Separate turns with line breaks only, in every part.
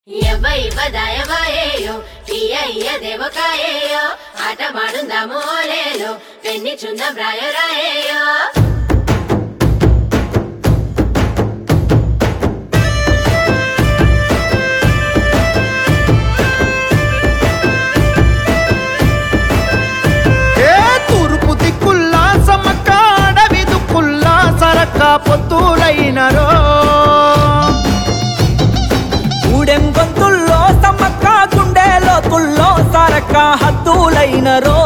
ಯವ್ವ ಇವ್ವ ದಯವಾಯೇಯೋ ಪಿಯ್ಯ ದೇವಕಾಯೇಯೋ ಆಟ ಮಾಡುಂದಾಮು ಓಲೇಲೋ పెన్ని చుంద బ్రాయరాయేయో
ఏ తూర్పు దిక్కుల్లా సమ్మక్క అడవి దుక్కుల్లా సరక్క పొత్తులైనరో
ఊడెం గొంతుల్లో సమ్మక్క గుండెలో తుల్లో సరక్క హద్దులైనరో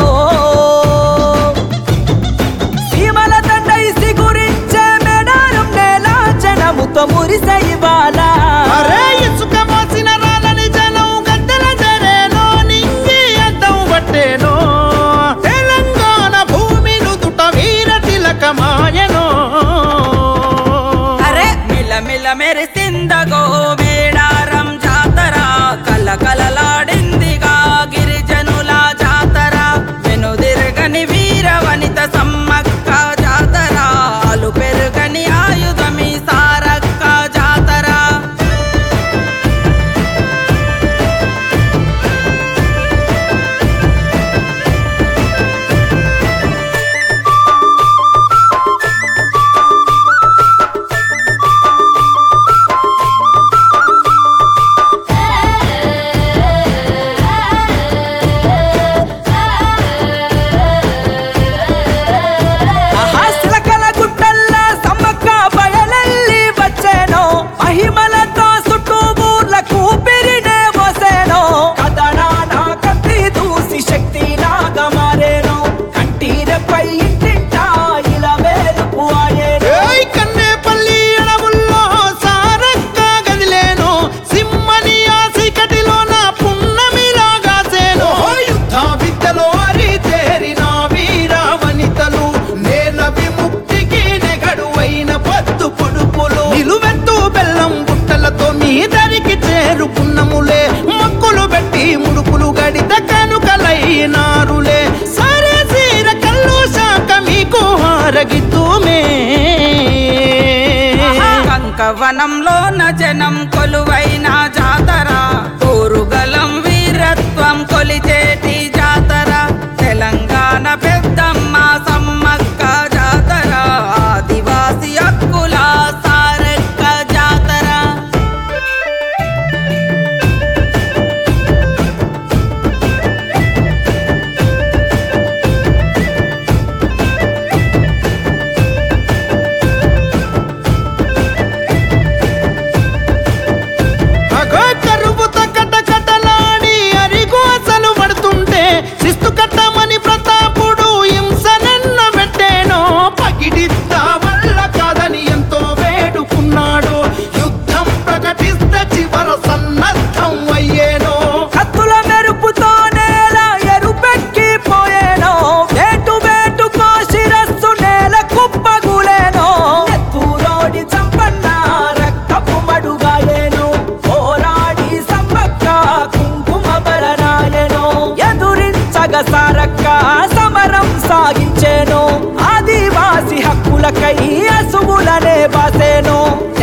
సీమల తండై సిగురించే మెడారం నేల జనముతో మురిసే ఇవాళ
అరే ఇసుక మోసిన రాలని జనం గద్దెల జరేనో నింగి అద్దం పట్టేనో తెలంగాణ భూమి నుదుట వీర తిలకమాయనో
అరే మిల మిల మెరిసిందగో మేడారం జాతర కల కలలాడిందిగా గిరిజనుల జాతర వెనుదిరగని వీర వనిత సమ్మక్క జాతర అలు పెరుగని ఆయుధమి సారక్క జాతర ఆహాస్లకల గుట్టల్లా సమ్మక్క బయలెల్లి వచ్చేనో మహిమలతో చుట్టూ ఊర్లకు పెరినే పోసేనో కథనాన కత్తి దూసి శక్తి లాగా మారేనో కంటీరపై ఇంటింటా ఇలా వేలుపు ఆయేనో
ఏయ్ కన్నేపల్లి అడవుల్లో సారక్క గదిలేను సిమ్మని ఆ చీకటిలో నా పున్నమిలాగాసేను యుద్ధ విద్యలో అరితేరిన వీర వనితలు నేల విముక్తికి నెగడువైన పద్దు పొడుపులు నిలువెత్తు బెల్లం గుట్టలతో మీ దరికి చేరుకున్నములే మొక్కులు పెట్టి ముడుపులు గడిత కనుకలైనారులే సరే సీర కల్లు శాఖ మీకు హారగిద్దుమే
కంకవనంలోన జనం కొలువైన జాతర కోరుగలం వీరత్వం కొలిచేటి జాతర తెలంగాణ పెద్దమ్మ సమ్మక్క జాతర ఆదివాసి హక్కుల సారక్క జాతర
అగో కరువుతో కటకటలాడి అరిగు అసలు పడుతుంటే శిస్తు కట్టమని ప్రతాపుడు హింసనెన్న పెట్టేనో పగిడిద్దా వల్ల కాదని ఎంతో వేడుకున్నాడు యుద్ధం ప్రకటిస్తే చివర సన్నద్ధం అయ్యేనో
కత్తుల మెరుపుతో నేల ఎరుపెక్కిపోయేనో వేటు వేటుకో శిరస్సు నేల కుప్పగులేనో ఎత్తులోడి చంపన్న రక్తపు మడుగాయేను పోరాడి సమ్మక్క కుంకుమ బలనాయను ఎదురించగ సారక్క సమరం సాగించేను ఆదివాసి హక్కులకై అసువులనే బాసేను